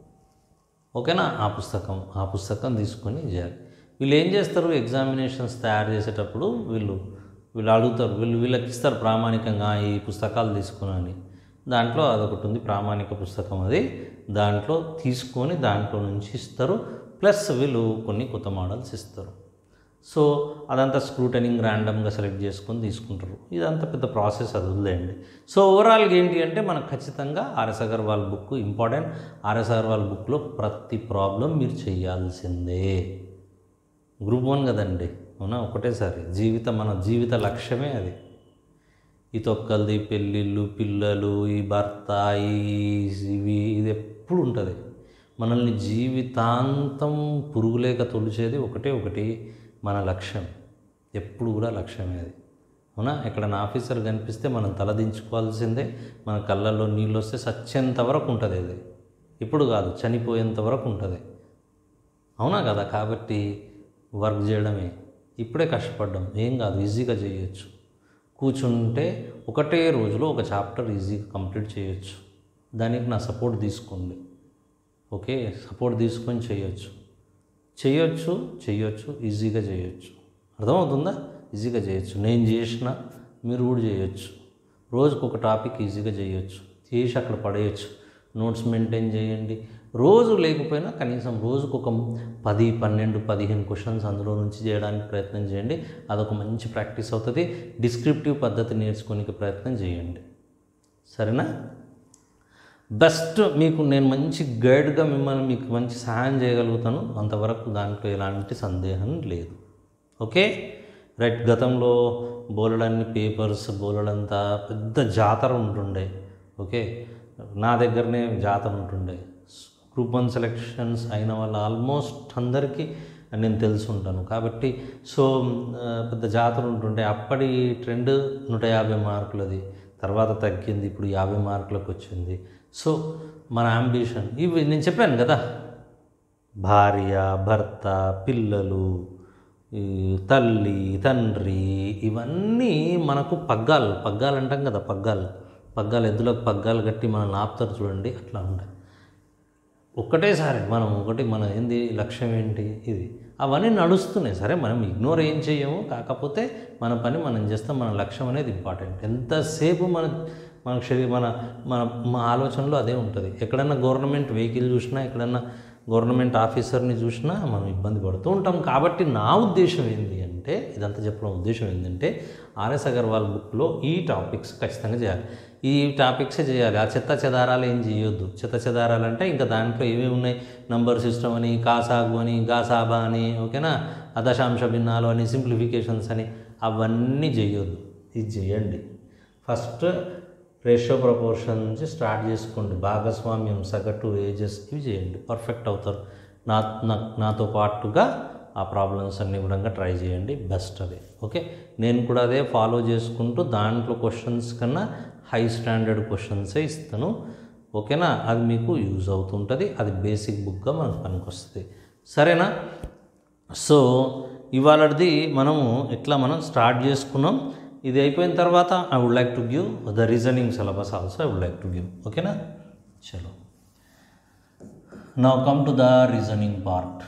ఓకేనా ఆ పుస్తకం ఆ పుస్తకం తీసుకొని చేయాలి వీళ్ళు ఏం చేస్తారు ఎగ్జామినేషన్స్ తయారు చేసేటప్పుడు వీళ్ళు వీళ్ళు అడుగుతారు వీళ్ళు వీళ్ళకి ఇస్తారు ప్రామాణికంగా ఈ పుస్తకాలు తీసుకుని దాంట్లో అదొకటి ఉంది ప్రామాణిక పుస్తకం అది దాంట్లో తీసుకొని దాంట్లో నుంచి ఇస్తారు ప్లస్ వీళ్ళు కొన్ని కొత్త మోడల్స్ ఇస్తారు సో అదంతా స్క్రూటనింగ్ ర్యాండమ్గా సెలెక్ట్ చేసుకొని తీసుకుంటారు ఇదంతా పెద్ద ప్రాసెస్ అది వదిలేయండి సో ఓవరాల్గా ఏంటి అంటే మనకు ఖచ్చితంగా R S Aggarwal book important R S Aggarwal బుక్లో ప్రతి ప్రాబ్లం మీరు చేయాల్సిందే గ్రూప్ వన్ కదండి అవునా ఒకటేసారి జీవితం మన జీవిత లక్ష్యమే అది ఈ తొక్కలది పెళ్ళిళ్ళు పిల్లలు ఈ భర్త ఈ ఇవి ఇది ఎప్పుడు ఉంటుంది మనల్ని జీవితాంతం పురుగులేక తొలిచేది ఒకటే ఒకటి మన లక్ష్యం ఎప్పుడు కూడా లక్ష్యమే అది అవునా ఎక్కడైనా ఆఫీసర్ కనిపిస్తే మనం తలదించుకోవాల్సిందే మన కళ్ళల్లో నీళ్ళు వస్తే సచ్చేంత వరకు ఉంటుంది అది ఇప్పుడు కాదు చనిపోయేంత వరకు ఉంటుంది అవునా కదా కాబట్టి వర్క్ చేయడమే ఇప్పుడే కష్టపడ్డాం ఏం కాదు ఈజీగా చేయొచ్చు కూర్చుంటే ఒకటే రోజులో ఒక చాప్టర్ ఈజీగా కంప్లీట్ చేయొచ్చు దానికి నా సపోర్ట్ తీసుకోండి ఓకే సపోర్ట్ తీసుకొని చేయొచ్చు చేయొచ్చు చేయొచ్చు ఈజీగా చేయొచ్చు అర్థమవుతుందా ఈజీగా చేయొచ్చు నేను చేసిన మీరు కూడా చేయొచ్చు రోజుకు ఒక టాపిక్ ఈజీగా చేయొచ్చు చేసి అక్కడ పడేయచ్చు నోట్స్ మెయింటైన్ చేయండి రోజు లేకపోయినా కనీసం రోజుకు ఒక పది పన్నెండు పదిహేను క్వశ్చన్స్ అందులో నుంచి చేయడానికి ప్రయత్నం చేయండి అదొక మంచి ప్రాక్టీస్ అవుతుంది డిస్క్రిప్టివ్ పద్ధతి నేర్చుకోనికి ప్రయత్నం చేయండి సరేనా బెస్ట్ మీకు నేను మంచి గైడ్గా మిమ్మల్ని మీకు మంచి సహాయం చేయగలుగుతాను అంతవరకు దాంట్లో ఎలాంటి సందేహం లేదు ఓకే రైట్ గతంలో బోలెడన్ని పేపర్స్ బోలెడంతా పెద్ద జాతర ఉంటుండే ఓకే నా దగ్గరనే జాతర ఉంటుండే గ్రూప్ వన్ సెలెక్షన్స్ అయిన వాళ్ళు ఆల్మోస్ట్ అందరికీ నేను తెలుసుంటాను కాబట్టి సో ఆ, పెద్ద జాతర ఉంటుండే అప్పటి ట్రెండ్ నూట యాభై మార్కులది తర్వాత తగ్గింది ఇప్పుడు యాభై మార్కులకు వచ్చింది సో మన అంబిషన్ ఇవి నేను చెప్పాను కదా భార్య భర్త పిల్లలు ఈ తల్లి తండ్రి ఇవన్నీ మనకు పగ్గాలు పగ్గాలు అంటాం కదా పగ్గాలు పగ్గాలు ఎద్దులకు పగ్గాలు కట్టి మనం ఆపుతారు చూడండి అట్లా ఉంటాయి ఒక్కటేసారి మనం ఒకటి మన ఏంది లక్ష్యం ఏంటి ఇది అవన్నీ నడుస్తున్నాయి సరే మనం ఇగ్నోర్ ఏం చేయము కాకపోతే మన పని మనం చేస్తాం మన లక్ష్యం అనేది ఇంపార్టెంట్ ఎంతసేపు మన మన శరీర మన మన మా ఆలోచనలో అదే ఉంటుంది ఎక్కడన్నా గవర్నమెంట్ వెహికల్ చూసినా ఎక్కడన్నా గవర్నమెంట్ ఆఫీసర్ని చూసినా మనం ఇబ్బంది పడుతూ ఉంటాం కాబట్టి నా ఉద్దేశం ఏంటి అంటే ఇదంతా చెప్పడం ఉద్దేశం ఏంటంటే ఆర్ఎస్ అగర్వాల్ బుక్లో ఈ టాపిక్స్ ఖచ్చితంగా చేయాలి ఈ టాపిక్సే చేయాలి ఆ చెత్త చెదారాలు ఏం చేయొద్దు చెత్త చెదారాలు అంటే ఇంకా దాంట్లో ఏమేమి ఉన్నాయి నంబర్ సిస్టమ్ అని కాసాగు అని గాసాబా అని ఓకేనా అదశాంశ భిన్నాలు అని సింప్లిఫికేషన్స్ అని అవన్నీ చేయొద్దు ఇది చేయండి ఫస్ట్ రేషియో ప్రపోర్షన్ నుంచి స్టార్ట్ చేసుకోండి భాగస్వామ్యం సగటు ఏజెస్ ఇవి చేయండి పర్ఫెక్ట్ అవుతారు నా నా- నాతో పాటుగా ఆ ప్రాబ్లమ్స్ అన్ని కూడా ట్రై చేయండి బెస్ట్ అది ఓకే నేను కూడా అదే ఫాలో చేసుకుంటూ దాంట్లో క్వశ్చన్స్ కన్నా హై స్టాండర్డ్ క్వశ్చన్సే ఇస్తాను ఓకేనా అది మీకు యూజ్ అవుతుంటుంది అది బేసిక్ బుక్గా మనకు పనికొస్తుంది సరేనా సో ఇవాళది మనము ఇట్లా మనం స్టార్ట్ చేసుకున్నాం ఇది అయిపోయిన తర్వాత I would like to give the reasoning syllabus also I would like to give ఓకేనా చలో now come to the reasoning part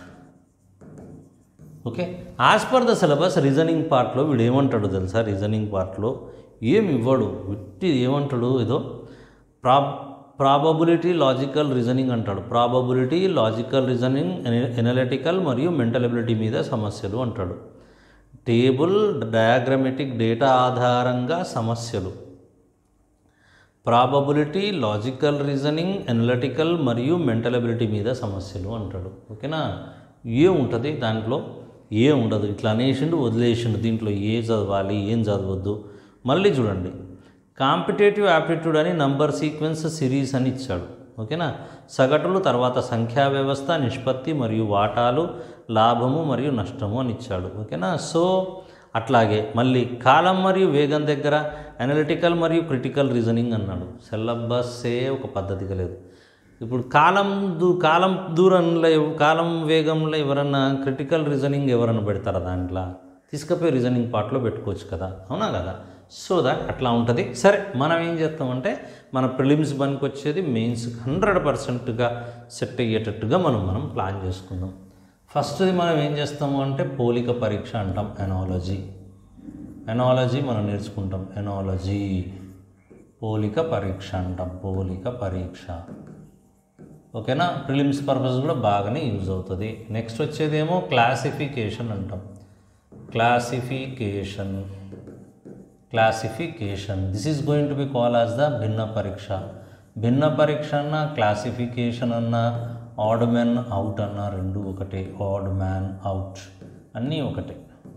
okay as per the syllabus reasoning పార్ట్లో వీడు ఏమంటాడు తెలుసా రీజనింగ్ పార్ట్లో ఏం ఇవ్వడు విట్టి ఏమంటాడు ఏదో ప్రా ప్రాబబిలిటీ లాజికల్ రీజనింగ్ అంటాడు ప్రాబబిలిటీ లాజికల్ రీజనింగ్ ఎనలిటికల్ మరియు మెంటల్ ఎబిలిటీ మీద సమస్యలు అంటాడు టేబుల్ డయాగ్రమెటిక్ డేటా ఆధారంగా సమస్యలు ప్రాబబిలిటీ లాజికల్ రీజనింగ్ అనలిటికల్ మరియు మెంటల్ అబిలిటీ మీద సమస్యలు అంటాడు ఓకేనా ఏ ఉంటుంది దాంట్లో ఏ ఉండదు ఇట్లా అనేసిండు వదిలేసిండు దీంట్లో ఏ చదవాలి ఏం చదవద్దు మళ్ళీ చూడండి కాంపిటేటివ్ యాప్టిట్యూడ్ అని నంబర్ సీక్వెన్స్ సిరీస్ అని ఇచ్చాడు ఓకేనా సగటులు తర్వాత సంఖ్యా వ్యవస్థ నిష్పత్తి మరియు వాటాలు లాభము మరియు నష్టము అని ఇచ్చాడు ఓకేనా సో అట్లాగే మళ్ళీ కాలం మరియు వేగం దగ్గర అనలిటికల్ మరియు క్రిటికల్ రీజనింగ్ అన్నాడు సిలబస్సే ఒక పద్ధతిగా లేదు ఇప్పుడు కాలం దూ కాలం దూరంలో ఎవ- కాలం వేగంలో ఎవరన్నా క్రిటికల్ రీజనింగ్ ఎవరన్నా పెడతారా దాంట్లో తీసుకపోయి రీజనింగ్ పార్ట్లో పెట్టుకోవచ్చు కదా అవునా కదా సో దట్ అట్లా ఉంటుంది సరే మనం ఏం చేస్తామంటే మన ప్రిలిమ్స్ పనికి వచ్చేది మెయిన్స్ హండ్రెడ్ పర్సెంట్గా సెట్ అయ్యేటట్టుగా మనం మనం ప్లాన్ చేసుకుందాం ఫస్ట్ది మనం ఏం చేస్తాము అంటే పోలిక పరీక్ష అంటాం ఎనాలజీ ఎనాలజీ మనం నేర్చుకుంటాం ఎనాలజీ పోలిక పరీక్ష అంటాం పోలిక పరీక్ష ఓకేనా ప్రిలిమ్స్ పర్పస్ కూడా బాగానే యూజ్ అవుతుంది నెక్స్ట్ వచ్చేదేమో క్లాసిఫికేషన్ అంటాం classification classification this is going to be call as the భిన్న పరీక్ష భిన్న పరీక్ష అన్న క్లాసిఫికేషన్ అన్న ఆడ్ మ్యాన్ అవుట్ అన్న రెండు ఒకటే ఆడ్ మ్యాన్ అవుట్ అన్నీ ఒకటే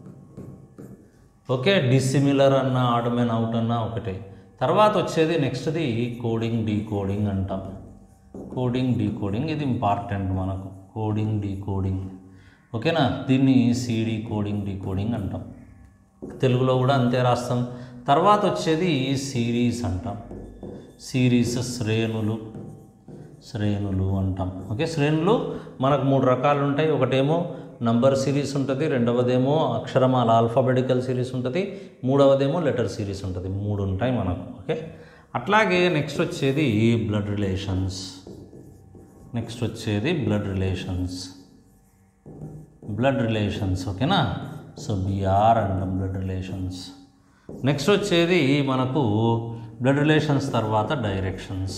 ఓకే డిసిమిలర్ అన్న ఆడ్ మ్యాన్ అవుట్ అన్న ఒకటే తర్వాత వచ్చేది నెక్స్ట్ది కోడింగ్ డీకోడింగ్ అంటాం కోడింగ్ డీకోడింగ్ ఇది ఇంపార్టెంట్ మనకు కోడింగ్ డీకోడింగ్ ఓకేనా దీన్ని సిడి కోడింగ్ డీకోడింగ్ అంటాం తెలుగులో కూడా అంతే రాస్తాం తర్వాత వచ్చేది సిరీస్ అంటాం సిరీస్ శ్రేణులు శ్రేణులు అంటాం ఓకే శ్రేణులు మనకు మూడు రకాలు ఉంటాయి ఒకటేమో నంబర్ సిరీస్ ఉంటుంది రెండవదేమో అక్షరమాల ఆల్ఫాబెటికల్ సిరీస్ ఉంటుంది మూడవదేమో లెటర్ సిరీస్ ఉంటుంది మూడు ఉంటాయి మనకు ఓకే అట్లాగే నెక్స్ట్ వచ్చేది బ్లడ్ రిలేషన్స్ నెక్స్ట్ వచ్చేది బ్లడ్ రిలేషన్స్ బ్లడ్ రిలేషన్స్ ఓకేనా so BR and blood relations next వచ్చేది మనకు బ్లడ్ రిలేషన్స్ తర్వాత డైరెక్షన్స్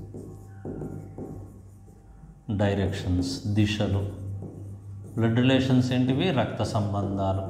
డైరెక్షన్స్ దిశలు బ్లడ్ రిలేషన్స్ ఏంటివి రక్త సంబంధాలు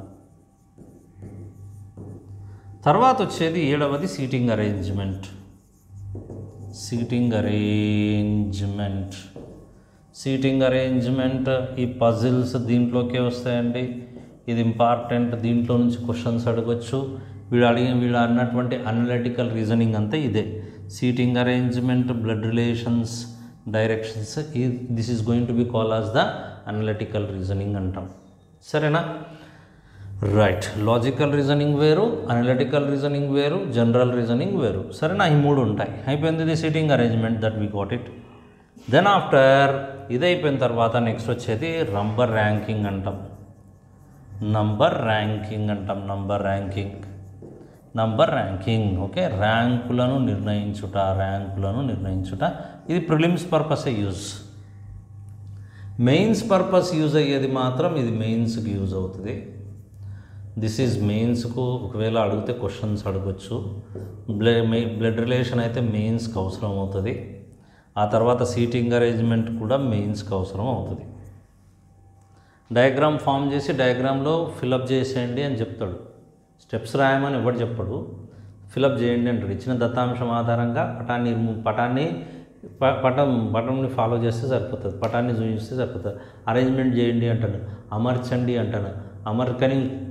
తర్వాత వచ్చేది ఏడవది seating arrangement seating arrangement seating arrangement ఈ పజిల్స్ దీంట్లోకే వస్తాయండి ఇది ఇంపార్టెంట్ దీంట్లో నుంచి క్వశ్చన్స్ అడగొచ్చు వీడు అడిగిన వీడు అన్నటువంటి అనలిటికల్ రీజనింగ్ అంతా ఇదే seating arrangement blood relations directions ఈ this is going to be call as the analytical reasoning అంటాం సరేనా రైట్ లాజికల్ రీజనింగ్ వేరు అనలిటికల్ రీజనింగ్ వేరు జనరల్ రీజనింగ్ వేరు సరేనా ఈ మూడు ఉంటాయి అయిపోయింది ఇది seating arrangement that we got it then after ఇది అయిపోయిన తర్వాత నెక్స్ట్ వచ్చేది నంబర్ ర్యాంకింగ్ అంటాం నంబర్ ర్యాంకింగ్ అంటాం number ranking number ranking okay ర్యాంకులను నిర్ణయించుట ర్యాంకులను నిర్ణయించుట ఇది ప్రిలిమ్స్ పర్పసే యూజ్ మెయిన్స్ పర్పస్ యూజ్ అయ్యేది మాత్రం ఇది మెయిన్స్కి యూజ్ అవుతుంది దిస్ ఈజ్ మెయిన్స్కు ఒకవేళ అడిగితే క్వశ్చన్స్ అడగొచ్చు బ్లడ్ బ్లడ్ రిలేషన్ అయితే మెయిన్స్కి అవసరం అవుతుంది ఆ తర్వాత సీటింగ్ అరేంజ్మెంట్ కూడా మెయిన్స్కి అవసరం అవుతుంది డయాగ్రామ్ ఫామ్ చేసి డయాగ్రామ్లో ఫిలప్ చేసేయండి అని చెప్తాడు స్టెప్స్ రాయమని ఎవడు చెప్పడు ఫిలప్ చేయండి అంటాడు ఇచ్చిన దత్తాంశం ఆధారంగా పటాన్ని రిమూవ్- పటాన్ని ప- పటం పటంని ఫాలో చేస్తే సరిపోతుంది పటాన్ని చూపిస్తే సరిపోతుంది అరేంజ్మెంట్ చేయండి అంటాను అమర్చండి అంటాను అమర్కని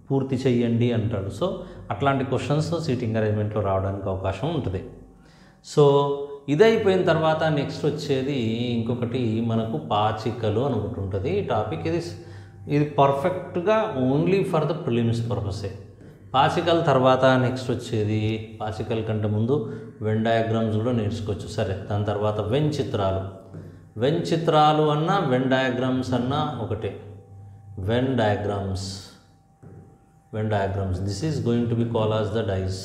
పూర్తి చెయ్యండి అంటాడు సో అట్లాంటి క్వశ్చన్స్ సీటింగ్ అరేంజ్మెంట్లో రావడానికి అవకాశం ఉంటుంది సో ఇది అయిపోయిన తర్వాత నెక్స్ట్ వచ్చేది ఇంకొకటి మనకు పాచికలు అని ఒకటి ఉంటుంది ఈ టాపిక్ ఇది ఇది పర్ఫెక్ట్గా ఓన్లీ ఫర్ ద ప్రిలిమ్స్ పర్పసే పాచికల తర్వాత నెక్స్ట్ వచ్చేది పాచికల కంటే ముందు వెన్ డయాగ్రామ్స్ కూడా నేర్చుకోవచ్చు సరే దాని తర్వాత వెన్ చిత్రాలు వెన్ చిత్రాలు అన్నా వెన్ డయాగ్రామ్స్ అన్నా ఒకటే Venn diagrams Venn diagrams this is going to be call as the dice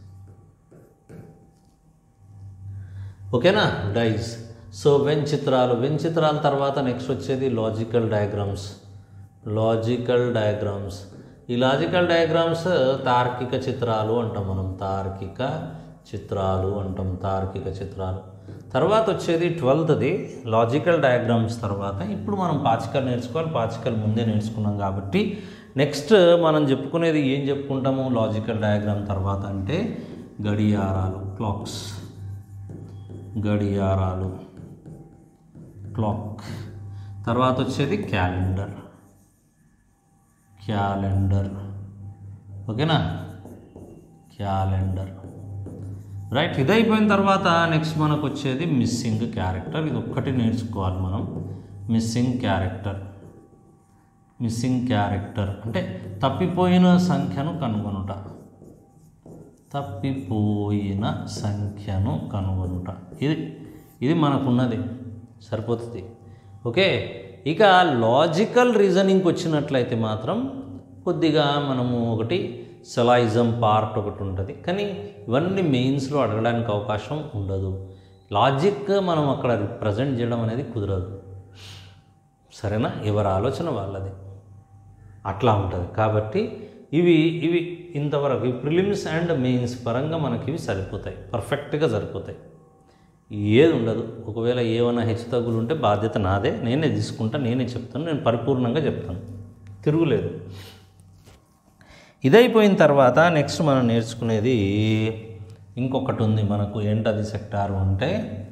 ఓకేనా డైస్ సో వెన్ చిత్రాలు వెన్ చిత్రాల తర్వాత నెక్స్ట్ వచ్చేది లాజికల్ డయాగ్రామ్స్ లాజికల్ డయాగ్రామ్స్ ఈ లాజికల్ డయాగ్రామ్స్ తార్కిక చిత్రాలు అంటాం మనం తార్కిక చిత్రాలు అంటాం తార్కిక చిత్రాలు తర్వాత వచ్చేది ట్వెల్త్ది లాజికల్ డయాగ్రామ్స్ తర్వాత ఇప్పుడు మనం పాచికలు నేర్చుకోవాలి పాచికలు ముందే నేర్చుకున్నాం కాబట్టి నెక్స్ట్ మనం చెప్పుకునేది ఏం చెప్పుకుంటాము లాజికల్ డయాగ్రామ్ తర్వాత అంటే గడియారాలు క్లాక్స్ గడియారాలు క్లాక్ తర్వాత వచ్చేది క్యాలెండర్ క్యాలెండర్ ఓకేనా క్యాలెండర్ రైట్ ఇది అయిపోయిన తర్వాత నెక్స్ట్ మనకు వచ్చేది మిస్సింగ్ క్యారెక్టర్ ఇది ఒక్కటి నేర్చుకోవాలి మనం మిస్సింగ్ క్యారెక్టర్ మిస్సింగ్ క్యారెక్టర్ అంటే తప్పిపోయిన సంఖ్యను కనుగొనుట తప్పిపోయిన సంఖ్యను కనుగొనుట ఇది ఇది మనకున్నది సరిపోతుంది ఓకే ఇక లాజికల్ రీజనింగ్కి వచ్చినట్లయితే మాత్రం కొద్దిగా మనము ఒకటి సెలాయిజం పార్ట్ ఒకటి ఉంటుంది కానీ ఇవన్నీ మెయిన్స్లో అడగడానికి అవకాశం ఉండదు లాజిక్ మనం అక్కడ ప్రజెంట్ చేయడం అనేది కుదరదు సరేనా ఎవరి ఆలోచన వాళ్ళది అట్లా ఉంటుంది కాబట్టి ఇవి ఇవి ఇంతవరకు ఈ ప్రిలిమ్స్ అండ్ మెయిన్స్ పరంగా మనకి ఇవి సరిపోతాయి పర్ఫెక్ట్గా సరిపోతాయి ఏది ఉండదు ఒకవేళ ఏమైనా హెచ్చు తగ్గులు ఉంటే బాధ్యత నాదే నేనే తీసుకుంటా నేనే చెప్తాను నేను పరిపూర్ణంగా చెప్తాను తిరుగులేదు ఇదైపోయిన తర్వాత నెక్స్ట్ మనం నేర్చుకునేది ఇంకొకటి ఉంది మనకు ఏంటది సెక్టార్ అంటే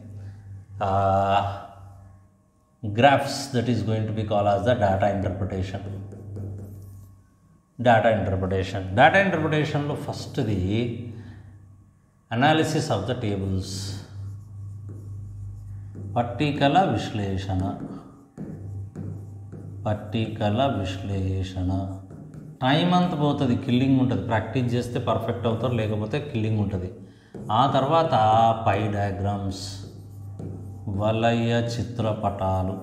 graphs that is going to be call as the data interpretation data interpretation data ఇంటర్ప్రిటేషన్లో ఫస్ట్ది అనాలిసిస్ ఆఫ్ ద టేబుల్స్ పట్టికల విశ్లేషణ పట్టికల విశ్లేషణ టైం అంత పోతుంది కిల్లింగ్ ఉంటుంది ప్రాక్టీస్ చేస్తే పర్ఫెక్ట్ అవుతారు లేకపోతే కిల్లింగ్ ఉంటుంది ఆ తర్వాత పై డయాగ్రామ్స్ వలయ చిత్రపటాలు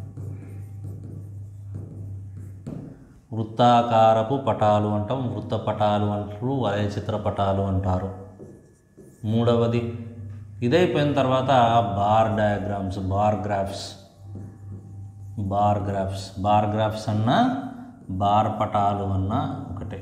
వృత్తాకారపు పటాలు అంటాం వృత్త పటాలు అంటారు వలయ చిత్రపటాలు అంటారు మూడవది ఇదైపోయిన తర్వాత bar diagrams bar graphs bar graphs bar graphs అన్నా బార్ పటాలు అన్నా ఒకటే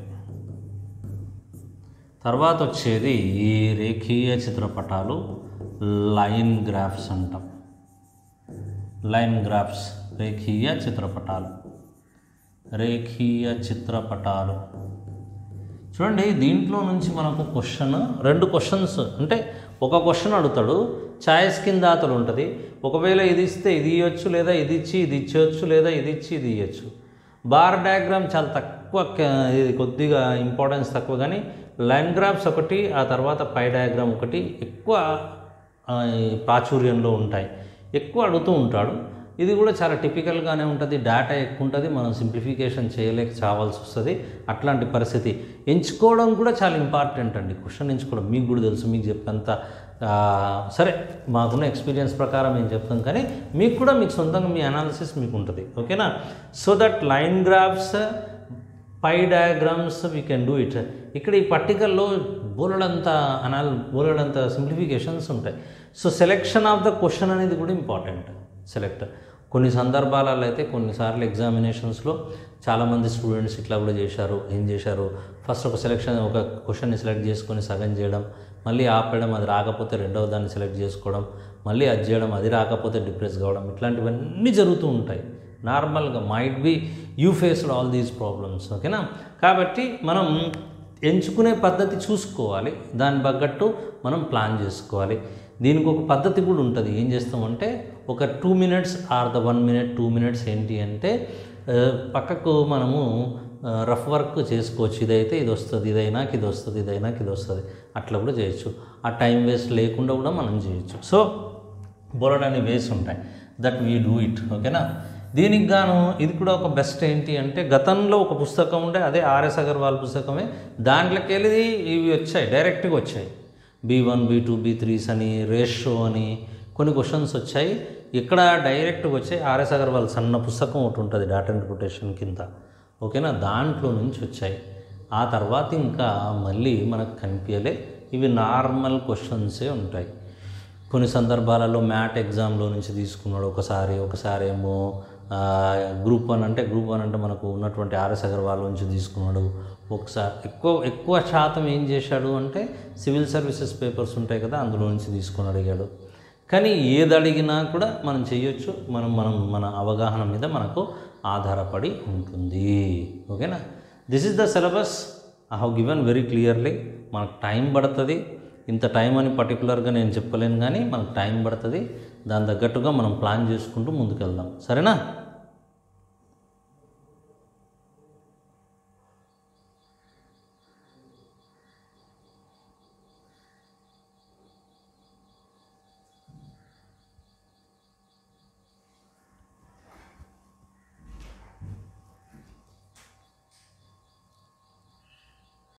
తర్వాత వచ్చేది రేఖీయ చిత్రపటాలు లైన్ గ్రాఫ్స్ అంటాం లైన్ గ్రాఫ్స్ రేఖీయ చిత్రపటాలు రేఖీయ చిత్రపటాలు చూడండి దీంట్లో నుంచి మనకు క్వశ్చన్ రెండు క్వశ్చన్స్ అంటే ఒక క్వశ్చన్ అడుగుతాడు ఛాయిస్ కింద అతలు ఉంటుంది ఒకవేళ ఇది ఇస్తే ఇది ఇవ్వచ్చు లేదా ఇది ఇచ్చి ఇది ఇచ్చేయచ్చు లేదా ఇది ఇచ్చి ఇది ఇవ్వచ్చు బార్ డయాగ్రామ్ చాలా తక్కువ క- ఇది కొద్దిగా ఇంపార్టెన్స్ తక్కువ కానీ లైన్ గ్రాఫ్స్ ఒకటి ఆ తర్వాత పై డయాగ్రామ్ ఒకటి ఎక్కువ ఆ, ఈ ప్రాచుర్యంలో ఉంటాయి ఎక్కువ అడుగుతూ ఉంటాడు ఇది కూడా చాలా టిపికల్గానే ఉంటుంది డేటా ఎక్కువ ఉంటుంది మనం సింప్లిఫికేషన్ చేయలేక చావాల్సి వస్తుంది అట్లాంటి పరిస్థితి ఎంచుకోవడం కూడా చాలా ఇంపార్టెంట్ అండి క్వశ్చన్ ఎంచుకోవడం మీకు కూడా తెలుసు మీకు చెప్పేంత ఆ, సరే మాకున్న ఎక్స్పీరియన్స్ ప్రకారం మేము చెప్తాం కానీ మీకు కూడా మీకు సొంతంగా మీ అనాలిసిస్ మీకు ఉంటుంది ఓకేనా so that line graphs pie diagrams we can do it ఇక్కడ ఈ పట్టికల్లో బోలెడంత అనాల్ బోలెడంత సింప్లిఫికేషన్స్ ఉంటాయి so selection of the question అనేది కూడా ఇంపార్టెంట్ సెలెక్ట్ కొన్ని సందర్భాలలో అయితే కొన్నిసార్లు ఎగ్జామినేషన్స్లో చాలామంది స్టూడెంట్స్ ఇట్లా కూడా చేశారు ఏం చేశారు ఫస్ట్ ఒక సెలెక్షన్ ఒక క్వశ్చన్ని సెలెక్ట్ చేసుకొని సగం చేయడం మళ్ళీ ఆపేయడం అది రాకపోతే రెండవ దాన్ని సెలెక్ట్ చేసుకోవడం మళ్ళీ అది చేయడం అది రాకపోతే డిప్రెస్ కావడం ఇట్లాంటివన్నీ జరుగుతూ ఉంటాయి నార్మల్గా might be you faced all these problems ఓకేనా కాబట్టి మనం ఎంచుకునే పద్ధతి చూసుకోవాలి దాని తగ్గట్టు మనం ప్లాన్ చేసుకోవాలి దీనికి ఒక పద్ధతి కూడా ఉంటుంది ఏం చేస్తామంటే ఒక two minutes or the one minute two minutes ఏంటి అంటే ఆ, పక్కకు మనము రఫ్ వర్క్ చేసుకోవచ్చు ఇదైతే ఇది వస్తుంది ఇదైనాక ఇది వస్తుంది ఇదైనాక ఇది వస్తుంది అట్లా కూడా చేయొచ్చు ఆ టైం వేస్ట్ లేకుండా కూడా మనం చేయొచ్చు సో బోలెడని వేస్ ఉంటాయి దట్ వీ డూ ఇట్ ఓకేనా దీనికి గాను ఇది కూడా ఒక బెస్ట్ ఏంటి అంటే గతంలో ఒక పుస్తకం ఉండే అదే ఆర్ఎస్ అగర్వాల్ పుస్తకమే దాంట్లోకి వెళ్ళి ఇవి వచ్చాయి డైరెక్ట్గా వచ్చాయి B one B two B threes అని రేషో అని కొన్ని క్వశ్చన్స్ వచ్చాయి ఇక్కడ డైరెక్ట్గా వచ్చాయి ఆర్ఎస్ అగర్వాల్ సన్న పుస్తకం ఒకటి ఉంటుంది డాటా ఇంటర్ప్రిటేషన్ కింద ఓకేనా దాంట్లో నుంచి వచ్చాయి ఆ తర్వాత ఇంకా మళ్ళీ మనకు కనిపించలే ఇవి నార్మల్ క్వశ్చన్సే ఉంటాయి కొన్ని సందర్భాలలో మ్యాట్ ఎగ్జామ్లో నుంచి తీసుకున్నాడు ఒకసారి ఒకసారి ఏమో ఆ, గ్రూప్ వన్ అంటే గ్రూప్ వన్ అంటే మనకు ఉన్నటువంటి ఆర్ఎస్ అగర్వాల్ నుంచి తీసుకున్నాడు ఒకసారి ఎక్కువ ఎక్కువ శాతం ఏం చేశాడు అంటే సివిల్ సర్వీసెస్ పేపర్స్ ఉంటాయి కదా అందులో నుంచి తీసుకొని అడిగాడు కానీ ఏది అడిగినా కూడా మనం చేయొచ్చు మనం మనం మన అవగాహన మీద మనకు ఆధారపడి ఉంటుంది ఓకేనా this is the syllabus I have given very clearly మనకు టైం పడుతుంది ఇంత టైం అని పర్టికులర్గా నేను చెప్పలేను కానీ మనకు టైం పడుతుంది దాని తగ్గట్టుగా మనం ప్లాన్ చేసుకుంటూ ముందుకెళ్దాం సరేనా